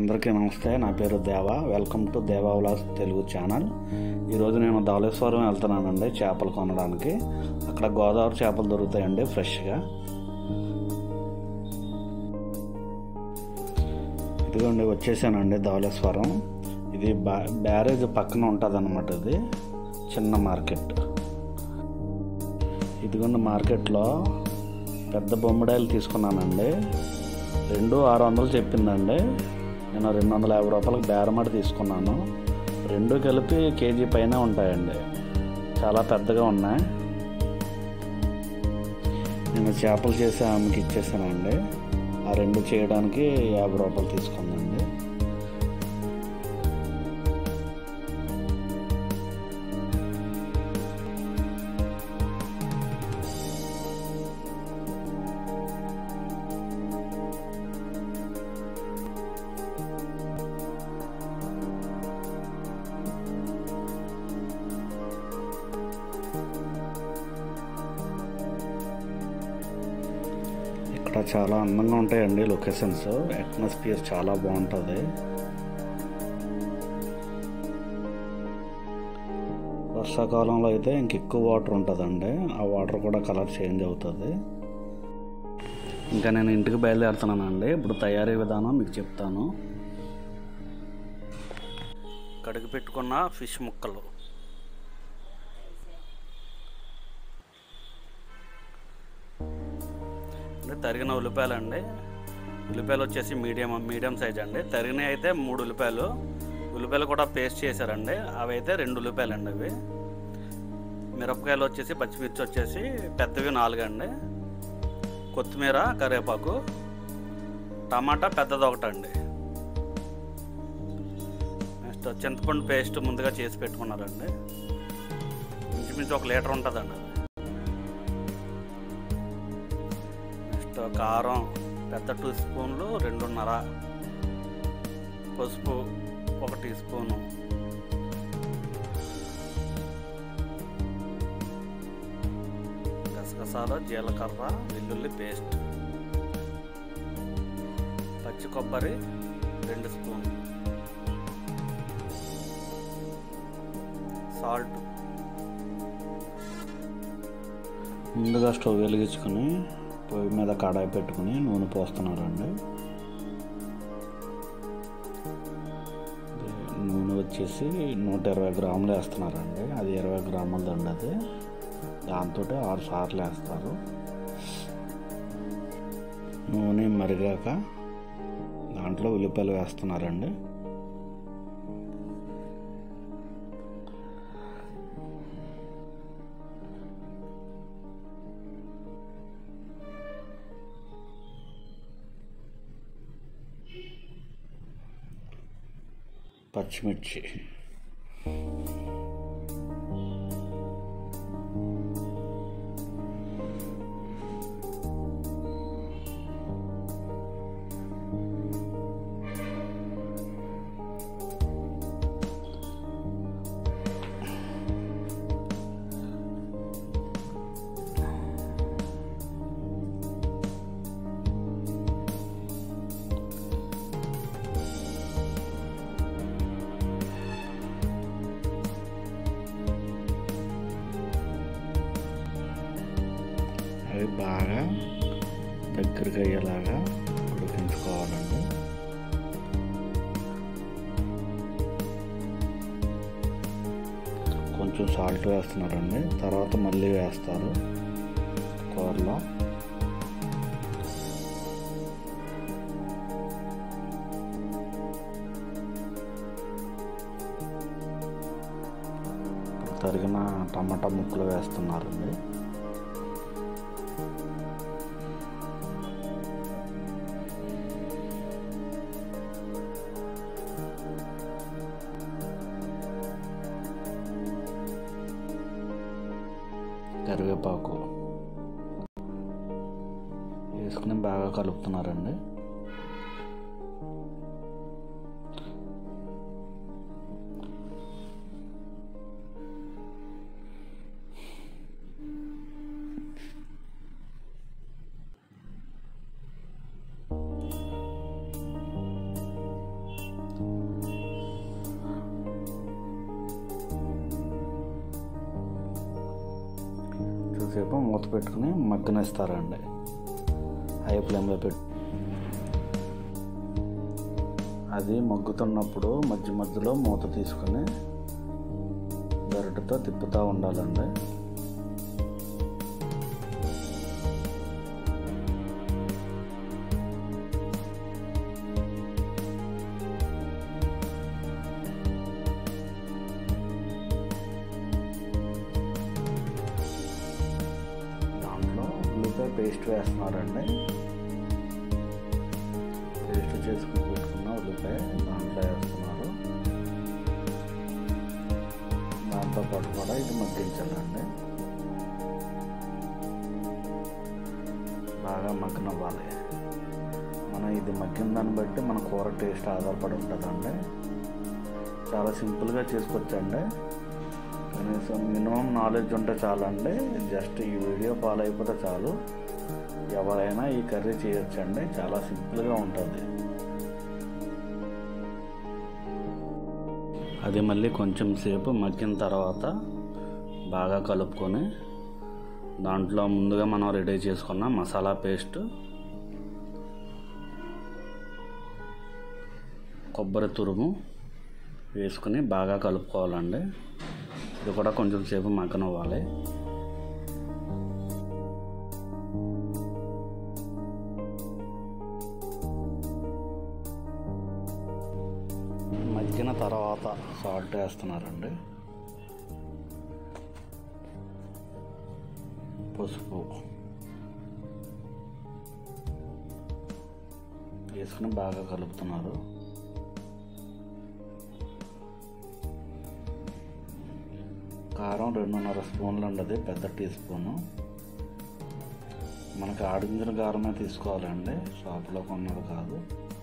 అందరికీ నమస్తే నా పేరు Deva welcome to Deva vlogs Telugu channel ఈరోజు నేను ధవళేశ్వరం వెళ్తున్నానండి చేపలు కొనడానికి అక్కడ గోదావరి చేపలు దొరుకుతాయండి ఫ్రెష్గా ఇదిగోండి వచ్చేసానండి ధవళేశ్వరం ఇది బా బ్యారేజ్ పక్కన ఉంటుంది అనమాట ఇది చిన్న మార్కెట్ ఇదిగోండి మార్కెట్లో పెద్ద బొమ్మిడాయలు తీసుకున్నానండి రెండు ఆరు వందలు చెప్పిందండి నేను రెండు వందల యాభై రూపాయలకు బేరమాట తీసుకున్నాను రెండు కలిపి కేజీ పైన ఉంటాయండి చాలా పెద్దగా ఉన్నాయి నేను చేపలు చేసి ఆమెకి ఇచ్చేసానండి ఆ రెండు చేయడానికి యాభై రూపాయలు తీసుకుందండి ఇక్కడ చాలా అందంగా ఉంటాయండి లొకేషన్స్ అట్మాస్ఫియర్ చాలా బాగుంటుంది వర్షాకాలంలో అయితే ఇంక ఎక్కువ వాటర్ ఉంటుందండి ఆ వాటర్ కూడా కలర్ చేంజ్ అవుతుంది ఇంకా నేను ఇంటికి బయలుదేరుతున్నానండి ఇప్పుడు తయారీ విధానం మీకు చెప్తాను కడిగి పెట్టుకున్న ఫిష్ ముక్కలు అంటే తరిగిన ఉల్లిపాయలు అండి ఉల్లిపాయలు వచ్చేసి మీడియం మీడియం సైజ్ అండి తరిగినవి అయితే మూడు ఉల్లిపాయలు ఉల్లిపాయలు కూడా పేస్ట్ చేశారండి అవి అయితే రెండు ఉల్లిపాయలు అండి అవి మిరపకాయలు వచ్చేసి పచ్చిమిర్చి వచ్చేసి పెద్దవి నాలుగు అండి కొత్తిమీర కరివేపాకు టమాటా పెద్దది ఒకటండి నెక్స్ట్ చింతపండు పేస్ట్ ముందుగా చేసి పెట్టుకున్నారండి ఇంచుమించు ఒక లీటర్ ఉంటుందండి అది నెక్స్ట్ కారం పెద్ద టూ స్పూన్లు రెండున్నర పసుపు ఒక టీ స్పూను గసగసాలు జీలకర్ర వెల్లుల్లి పేస్ట్ పచ్చి కొబ్బరి రెండు స్పూన్లు సాల్ట్ ముందుగా స్టవ్ వెలిగించుకొని పొయ్యి మీద కడాయి పెట్టుకుని నూనె పోస్తున్నారండి నూనె వచ్చేసి నూట ఇరవై గ్రాములు వేస్తున్నారండి అది ఇరవై గ్రాములది అండి అది దాంతో ఆరు సార్లు వేస్తారు నూనె మరిగాక దాంట్లో ఉల్లిపాయలు వేస్తున్నారండి పచ్చిమిర్చి అవి బాగా దగ్గరగా అయ్యేలాగా ఉడికించుకోవాలండి కొంచెం సాల్ట్ వేస్తున్నారండి తర్వాత మళ్ళీ వేస్తారు కూరలో తరిగిన టమాటా ముక్కలు వేస్తున్నారండి కరివేపాకు వేసుకుని బాగా కలుపుతున్నారండి సేపు మూత పెట్టుకుని మగ్గనిస్తారండి హై ఫ్లేమ్లో పెట్టి అది మగ్గుతున్నప్పుడు మధ్య మధ్యలో మూత తీసుకుని గరిటతో తిప్పుతూ ఉండాలండి దాంట్లో ఉల్లిపాయ పేస్ట్ వేస్తున్నారండి పేస్ట్ చేసుకుని పెట్టుకున్న ఉల్లిపాయ దాంట్లో వేస్తున్నారు దాంతో పాటు కూడా ఇది మగ్గించాలండి బాగా మగ్గనవ్వాలి మనం ఇది మగ్గిన దాన్ని బట్టి మన కూర టేస్ట్ ఆధారపడి ఉంటుందండి చాలా సింపుల్గా చేసుకోవచ్చండి కనీసం మినిమం నాలెడ్జ్ ఉంటే చాలండి జస్ట్ ఈ వీడియో ఫాలో అయిపోతే చాలు ఎవరైనా ఈ కర్రీ చేయొచ్చండి చాలా సింపుల్గా ఉంటుంది అది మళ్ళీ కొంచెం సేపు మగ్గిన తర్వాత బాగా కలుపుకొని దాంట్లో ముందుగా మనం రెడీ చేసుకున్న మసాలా పేస్ట్ కొబ్బరి తురుము వేసుకుని బాగా కలుపుకోవాలండి ఇది కూడా కొంచెం సేపు మగ్గనవ్వాలి మగ్గిన తర్వాత సాల్ట్ వేస్తున్నారండి పసుపు వేసుకుని బాగా కలుపుతున్నారు కారం రెండున్నర స్పూన్లు ఉండదు పెద్ద టీ స్పూను మనకి ఆడించిన కారమే తీసుకోవాలండి షాప్లో కొన్నది కాదు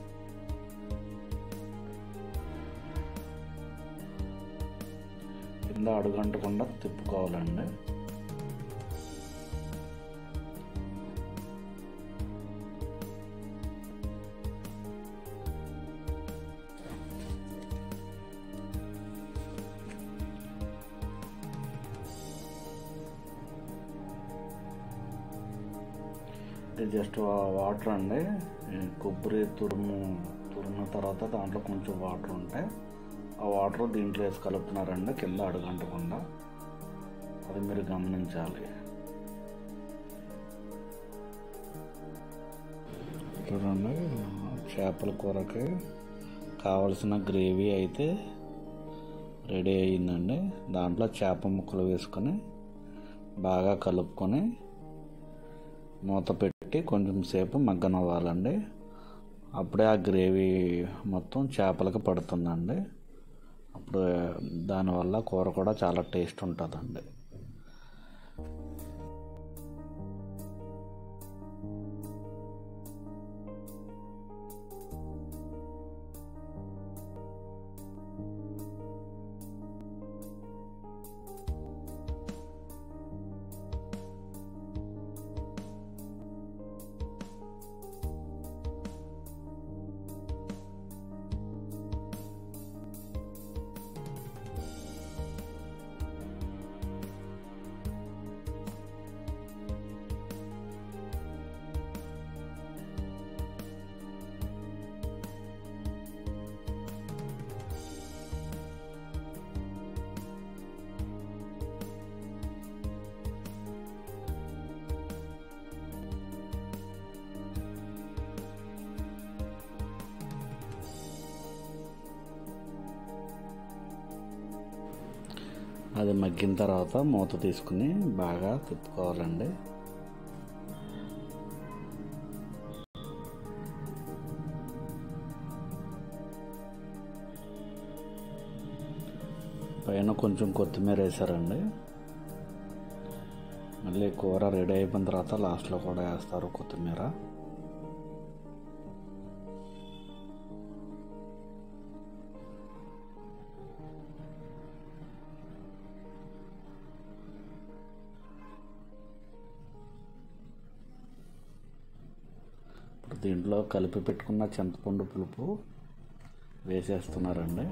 కింద అడుగంటకుండా తిప్పుకోవాలండి ఇది జస్ట్ వాటర్ అండి ఈ కొబ్బరి తురుము తురిమిన తర్వాత దాంట్లో కొంచెం వాటర్ ఉంటాయి ఆ వాటర్ దీంట్లో వేసి కలుపుతున్నారండి కింద అడుగంటకుండా అది మీరు గమనించాలి చూడండి చేపల కూరకి కావలసిన గ్రేవీ అయితే రెడీ అయ్యిందండి దాంట్లో చేప ముక్కలు వేసుకొని బాగా కలుపుకొని మూత పెట్టి కొంచెం సేపు మగ్గనవ్వాలండి అప్పుడే ఆ గ్రేవీ మొత్తం చేపలకి పడుతుందండి అప్పుడు దానివల్ల కూర కూడా చాలా టేస్ట్ ఉంటుందండి అది మగ్గిన తర్వాత మూత తీసుకుని బాగా తిప్పుకోవాలండి పైన కొంచెం కొత్తిమీర వేసారండి మళ్ళీ కూర రెడీ అయిపోయిన తర్వాత లాస్ట్లో కూడా వేస్తారు కొత్తిమీర ఇప్పుడు దీంట్లో కలిపి పెట్టుకున్న చింతపండు పులుపు వేసేస్తున్నారండి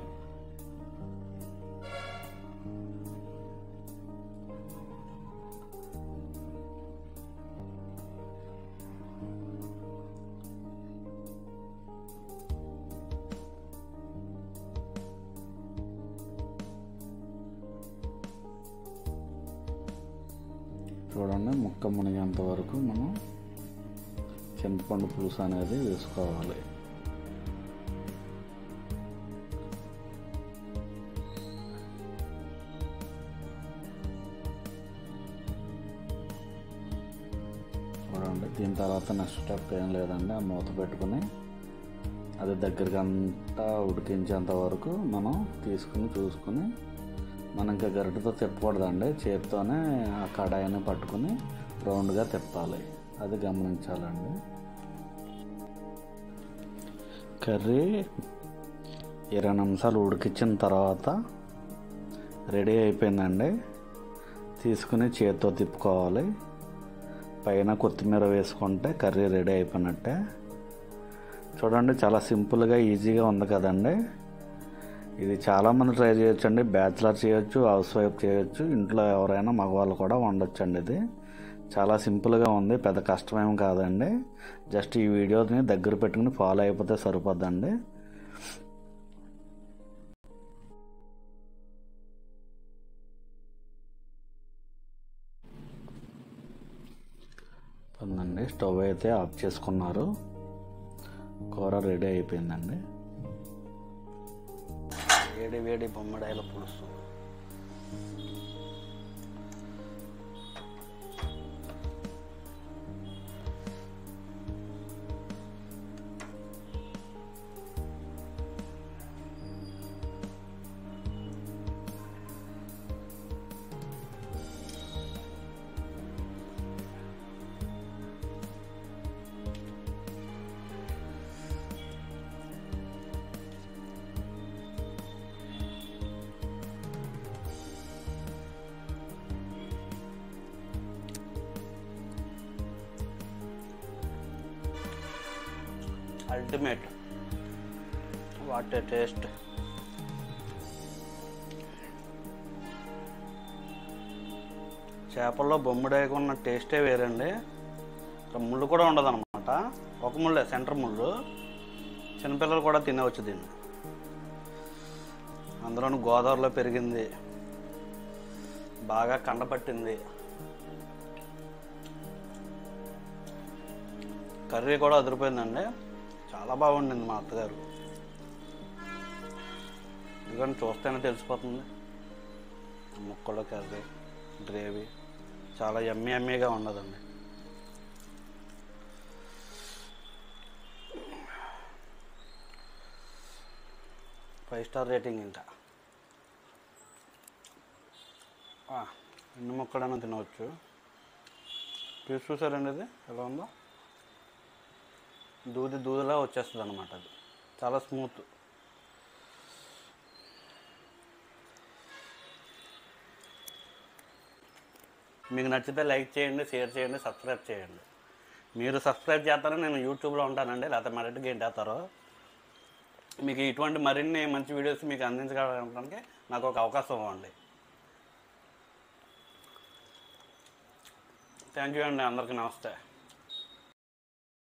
చూడండి ముక్క మునిగేంత వరకు మనం చింతపండు పులుసు అనేది వేసుకోవాలి చూడండి దీని తర్వాత నెక్స్ట్ స్టెప్ ఏం లేదండి ఆ మూత పెట్టుకుని అది దగ్గరికి అంతా ఉడికించేంత వరకు మనం తీసుకుని చూసుకుని మనం ఇంకా గరిటతో తిప్పకూడదండి చేతితోనే ఆ కడాయిని పట్టుకుని రౌండ్గా తిప్పాలి అది గమనించాలండి కర్రీ ఇరవై నిమిషాలు ఉడికించిన తర్వాత రెడీ అయిపోయిందండి తీసుకుని చేతితో తిప్పుకోవాలి పైన కొత్తిమీర వేసుకుంటే కర్రీ రెడీ అయిపోయినట్టే చూడండి చాలా సింపుల్గా ఈజీగా ఉంది కదండి ఇది చాలామంది ట్రై చేయొచ్చు అండి బ్యాచిలర్ చేయొచ్చు హౌస్ వైఫ్ చేయొచ్చు ఇంట్లో ఎవరైనా మగవాళ్ళు కూడా వండొచ్చు అండి ఇది చాలా సింపుల్గా ఉంది పెద్ద కష్టమేం కాదండి జస్ట్ ఈ వీడియోని దగ్గర పెట్టుకుని ఫాలో అయిపోతే సరిపోద్దండి ఉందండి స్టవ్ అయితే ఆఫ్ చేసుకున్నారు కూర రెడీ అయిపోయిందండి వేడి వేడి బొమ్మడాయిల పులుసు అల్టిమేట్ వాట్ ఏ టేస్ట్ చేపల్లో బొమ్మిడాయికి ఉన్న టేస్టే వేరండి ఇక్కడ ముళ్ళు కూడా ఉండదు అనమాట ఒక ముళ్ళే సెంటర్ ముళ్ళు చిన్నపిల్లలు కూడా తినవచ్చు దీన్ని అందులోనూ గోదావరిలో పెరిగింది బాగా కండపట్టింది కర్రీ కూడా అదిరిపోయిందండి చాలా బాగుండింది మా అత్తగారు ఎందుకంటే చూస్తేనే తెలిసిపోతుంది ఆ ముక్కలు కర్రీ గ్రేవీ చాలా ఎమ్మి ఎమ్మీగా ఉన్నదండి ఫైవ్ స్టార్ రేటింగ్ ఇంకా ఆ, ఎన్ని ముక్కలైనా తినవచ్చు పీస్ చూసారండి ఇది ఎలా ఉందో దూది దూదిలా వచ్చేస్తుంది అనమాట అది చాలా స్మూత్ మీకు నచ్చితే లైక్ చేయండి షేర్ చేయండి సబ్స్క్రైబ్ చేయండి మీరు సబ్స్క్రైబ్ చేస్తారని నేను యూట్యూబ్లో ఉంటానండి లేకపోతే మరింటికి ఏంటి వేస్తారో మీకు ఇటువంటి మరిన్ని మంచి వీడియోస్ మీకు అందించగలగడానికి నాకు ఒక అవకాశం ఇవ్వండి థ్యాంక్ యూ అండి అందరికీ నమస్తే